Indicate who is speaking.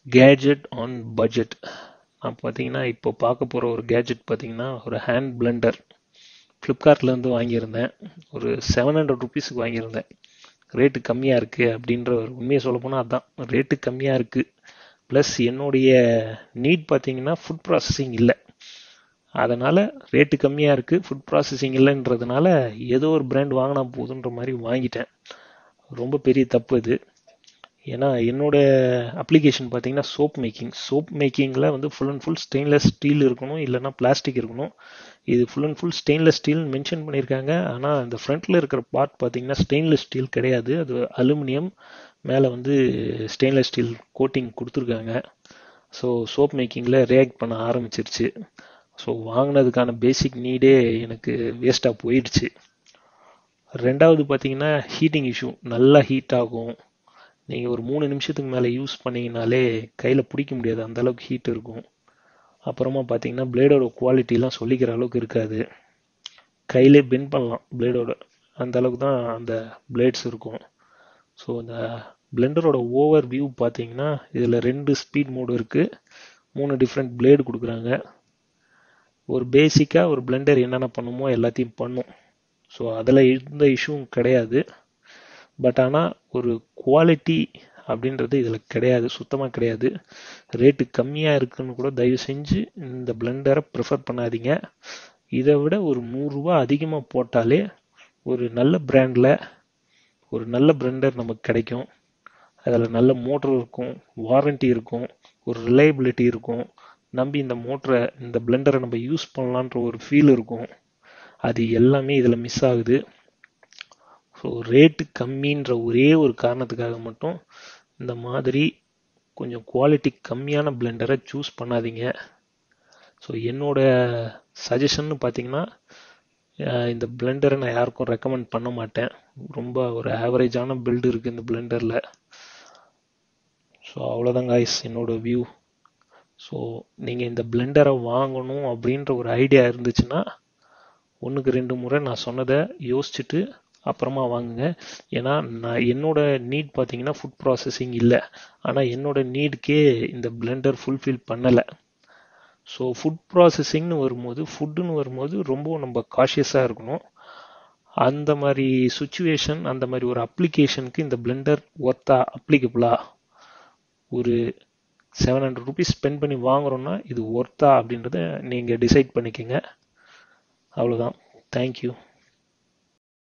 Speaker 1: gadget on budget நான் பார்த்தீங்கன்னா இப்போ பார்க்க போகிற ஒரு கேஜெட் பார்த்தீங்கன்னா ஒரு ஹேண்ட் பிளெண்டர் ஃப்ளிப்கார்ட்லேருந்து வாங்கியிருந்தேன் ஒரு செவன் ஹண்ட்ரட் ருபீஸுக்கு வாங்கியிருந்தேன் ரேட்டு கம்மியாக இருக்குது அப்படின்ற ஒரு உண்மையை சொல்ல போனால் அதுதான் ரேட்டு கம்மியாக இருக்குது ப்ளஸ் என்னுடைய நீட் பார்த்தீங்கன்னா ஃபுட் ப்ராசஸிங் இல்லை அதனால் ரேட்டு கம்மியாக இருக்குது ஃபுட் ப்ராசஸிங் இல்லைன்றதுனால ஏதோ ஒரு பிராண்ட் வாங்கினா போதுன்ற மாதிரி வாங்கிட்டேன் ரொம்ப பெரிய தப்பு இது ஏன்னா என்னோட அப்ளிகேஷன் பார்த்தீங்கன்னா சோப் மேக்கிங் சோப் மேக்கிங்கில் வந்து full and full stainless steel இருக்கணும் இல்லைன்னா பிளாஸ்டிக் இருக்கணும் இது full and full stainless steel mention பண்ணியிருக்காங்க ஆனால் இந்த ஃப்ரண்ட்டில் இருக்கிற பார்ட் பார்த்தீங்கன்னா ஸ்டெயின்லெஸ் ஸ்டீல் கிடையாது அது அலுமினியம் மேலே வந்து ஸ்டெயின்லெஸ் ஸ்டீல் கோட்டிங் கொடுத்துருக்காங்க ஸோ சோப் மேக்கிங்கில் ரியாக்ட் பண்ண ஆரம்பிச்சிருச்சு ஸோ வாங்கினதுக்கான பேசிக் நீடே எனக்கு வேஸ்ட்டாக போயிடுச்சு ரெண்டாவது பார்த்தீங்கன்னா ஹீட்டிங் இஷ்யூ நல்லா ஹீட் ஆகும் நீங்கள் ஒரு மூணு நிமிஷத்துக்கு மேலே யூஸ் பண்ணிங்கனாலே கையில் பிடிக்க முடியாது அந்த அளவுக்கு ஹீட் இருக்கும் அப்புறமா பார்த்தீங்கன்னா பிளேடோட குவாலிட்டிலாம் சொல்லிக்கிற அளவுக்கு இருக்காது கையிலே பெண்ட் பண்ணலாம் பிளேடோட அந்த அளவுக்கு தான் அந்த பிளேட்ஸ் இருக்கும் ஸோ அந்த பிளெண்டரோட ஓவர் வியூ பார்த்தீங்கன்னா இதில் ரெண்டு ஸ்பீட் மோடு இருக்குது மூணு டிஃப்ரெண்ட் பிளேடு கொடுக்குறாங்க ஒரு பேசிக்காக ஒரு பிளெண்டர் என்னென்ன பண்ணுமோ எல்லாத்தையும் பண்ணும் ஸோ அதில் எந்த இஷ்யூவும் கிடையாது பட் ஆனால் ஒரு குவாலிட்டி அப்படின்றது இதில் கிடையாது சுத்தமாக கிடையாது ரேட்டு கம்மியாக இருக்குன்னு கூட தயவு செஞ்சு இந்த பிளெண்டரை ப்ரிஃபர் பண்ணாதீங்க இதை விட ஒரு நூறுரூவா அதிகமாக போட்டாலே ஒரு நல்ல பிராண்டில் ஒரு நல்ல பிளெண்டர் நமக்கு கிடைக்கும் அதில் நல்ல மோட்டர் இருக்கும் வாரண்ட்டி இருக்கும் ஒரு ரிலையபிலிட்டி இருக்கும் நம்பி இந்த மோட்டரை இந்த பிளெண்டரை நம்ம யூஸ் பண்ணலான்ற ஒரு ஃபீல் இருக்கும் அது எல்லாமே இதில் மிஸ் ஆகுது ஸோ ரேட்டு கம்மின்ற ஒரே ஒரு காரணத்துக்காக மட்டும் இந்த மாதிரி கொஞ்சம் குவாலிட்டி கம்மியான பிளெண்டரை சூஸ் பண்ணாதீங்க ஸோ என்னோட சஜஷன்னு பார்த்தீங்கன்னா இந்த பிளெண்டரை நான் யாருக்கும் ரெக்கமெண்ட் பண்ண மாட்டேன் ரொம்ப ஒரு ஆவரேஜான பில்டு இருக்குது இந்த பிளெண்டரில் ஸோ அவ்வளோதான் காய்ஸ் என்னோட வியூ ஸோ நீங்கள் இந்த பிளெண்டரை வாங்கணும் அப்படின்ற ஒரு ஐடியா இருந்துச்சுன்னா ஒன்றுக்கு ரெண்டு முறை நான் சொன்னதை யோசிச்சுட்டு அப்புறமா வாங்குங்க ஏன்னா நான் என்னோட நீட் பார்த்தீங்கன்னா ஃபுட் ப்ராசஸிங் இல்லை ஆனால் என்னோட நீடுக்கே இந்த பிளெண்டர் ஃபுல்ஃபில் பண்ணலை ஸோ ஃபுட் ப்ராசஸிங்னு வரும்போது ஃபுட்டுன்னு வரும்போது ரொம்ப நம்ம காஷியஸாக இருக்கணும் அந்த மாதிரி சுச்சுவேஷன் அந்த மாதிரி ஒரு அப்ளிகேஷனுக்கு இந்த பிளெண்டர் ஒர்த்தா அப்ளிகபிளா ஒரு செவன் ஹண்ட்ரட் ருபீஸ் ஸ்பெண்ட் பண்ணி வாங்குறோன்னா இது ஒர்த்தா அப்படின்றத நீங்கள் டிசைட் பண்ணிக்கோங்க அவ்வளோதான் தேங்க்யூ